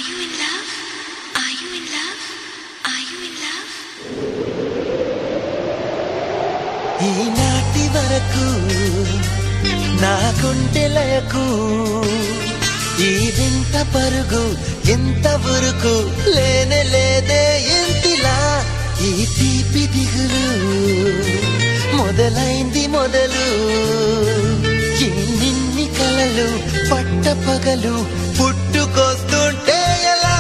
you in love? Are you in love? Are you in love? ఈనాటి వరకు నా గుండెలకు ఈ వింత పరుగు ఎంత వరకు లేనే లేదే ఎంతిలా ఈ తీపి దిగులు మొదలైంది మొదలు ఎన్నిన్ని కలలు పట్ట పగలు పుట్టుకొస్తుంటే ఎలా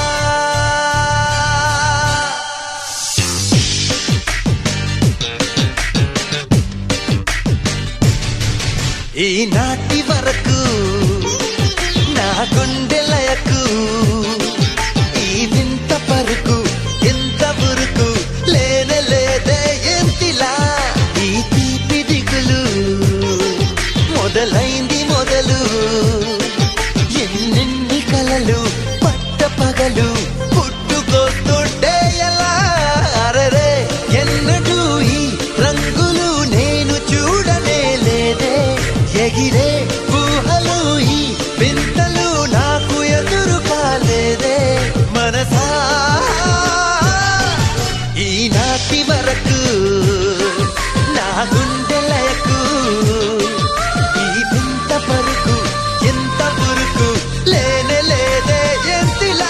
ఈనాటి వరకు నా గుండెలయకు ఈ వింత పరుకు ఎంత ఉరుకు లేనే లేదే ఎంతిలా ఈ తీపి దిగులు మొదలైంది మొదలు ఎన్నెన్ని కలలు పట్ట పగలు పుట్టుకొస్తుంటే ఎలా అరరే ఎన్నడూ ఈ రంగులు నేను చూడనే లేదే ఎగిరే ఊహలు ఈ వింతలు నాకు ఎదురు కాలేదే మనసా ఈనాటి వరకు నా గుండెలకు ఈ వింత పరుకు ఎంత పురుకు లేనే లేదే ఎంతిలా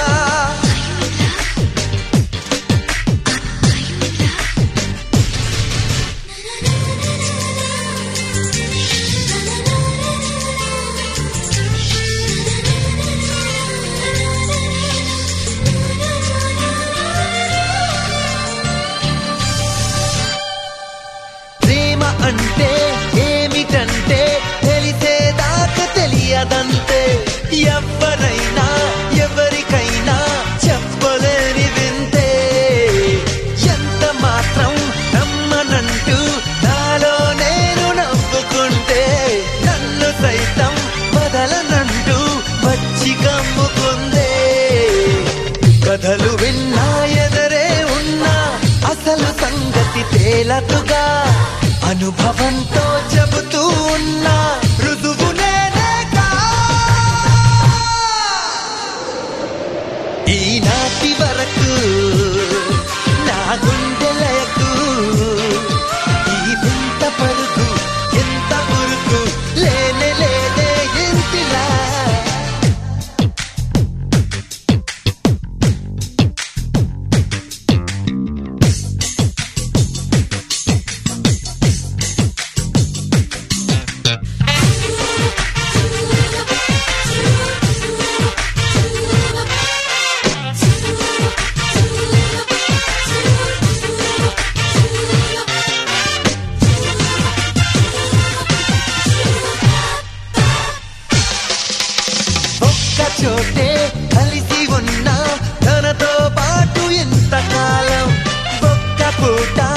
ప్రేమ అంటే ఏమిటంటే తెలిసేదాకా తెలియదంతే ఎవరైనా ఎవరికైనా చెప్పలేని వింతే ఎంత మాత్రం నమ్మనంటూ నాలో నేను నవ్వుకుంటే నన్ను సైతం వదలనంటూ వచ్చి కమ్ముకుందే కథలు విన్నా ఎదరే ఉన్నా అసలు సంగతి తేలతుగా అనుభవంతో చెబుతూ ఉన్నా రుజువు నేనేగా. ఈనాటి వరకు నా గుండెలకు ఈ వింత పరుగు ఎంత పురుగు లేనే లేదే ఇంతిలా ఒక్క చోటే కలిసి ఉన్నా తనతో పాటు ఎంతకాలం ఒక్క పూట